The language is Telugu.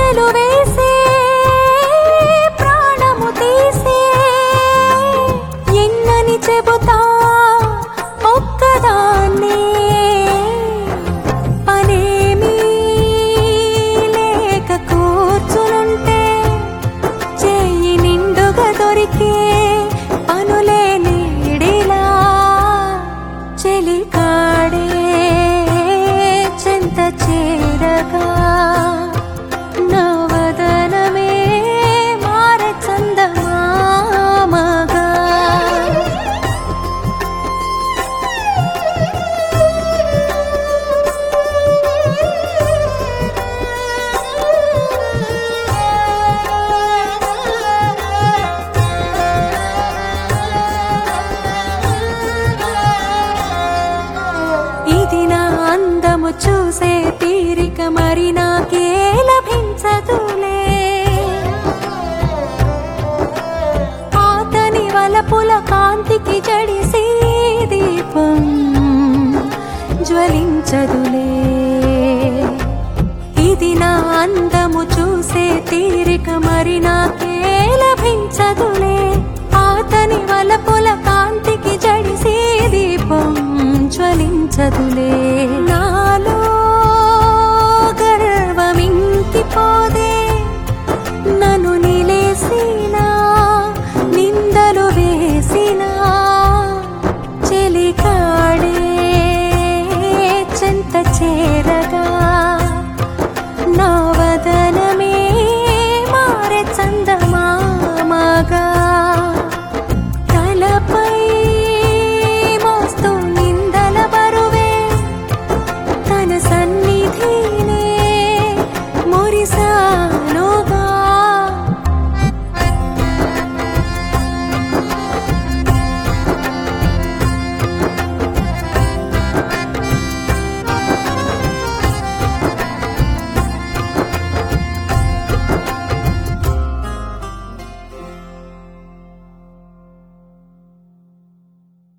వెన్నెలు వేసే ప్రాణము తీసే ఎన్నని చెబుతా ఒక్కదాన్నే పనేమీ లేక కూర్చునుంటే చేయి నిండుగా దొరికే పనులే నీడిలా చెలికాడే చెంత చేరగా నవదనమే మార చందమామగా ఇది నా అందము చూసే తీరిక మరి నాకే లభించదులే ఆతని వలపుల కాంతికి జడిసి దీపం జ్వలించదులే ఇది నా అందము చూసే తీరిక మరి నాకే లభించదులే ఆతని వలపుల కాంతికి జడిసి దీపం జ్వలించదులే నాలో గర్వమింకిపోదే నన్ను నిలేసినా నిందలు వేసినా చెలికాడే చెంత చేరగా నా వదనమే మారే చందమామగా తలపై మోస్తూ నిందల బరువే తన సన్నిధినే మురిసాడే